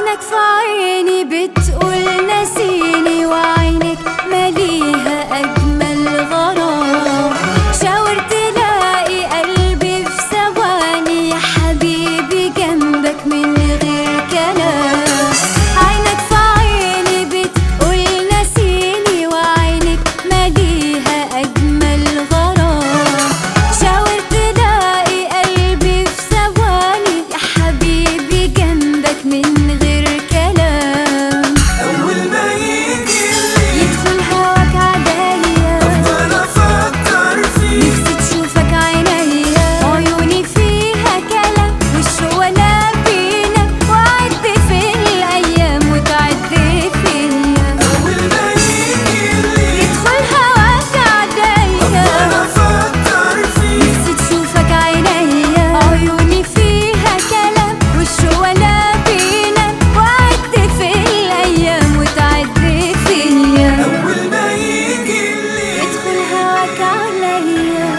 عينك في عيني بتقول نسيني وعينك مليها أجمل غرام شاور تلاقي قلبي في ثواني يا حبيبي جنبك من غير كلام عينك في عيني بتقول نسيني وعينك مليها أجمل غرام شاور تلاقي قلبي في ثواني يا حبيبي جنبك من غير كلام أول ما يجي الليل يدخل هواك عليا أفضل أفكر فيك نفسي تشوفك عينيا عيوني فيها كلام والشوق ولا بينا وعد في الأيام وتعد فيا أول ما يجي الليل يدخل هواك عليا أفضل أفكر فيك نفسي تشوفك عينيا عيوني فيها كلام والشوق ولا بينا وعد في الأيام وتعد فيا أول ما يجي الليل يدخل هواك عليا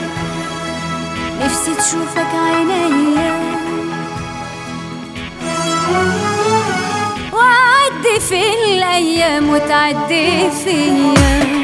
نفسي تشوفك عينيا وعدي في الأيام وتعدي فيا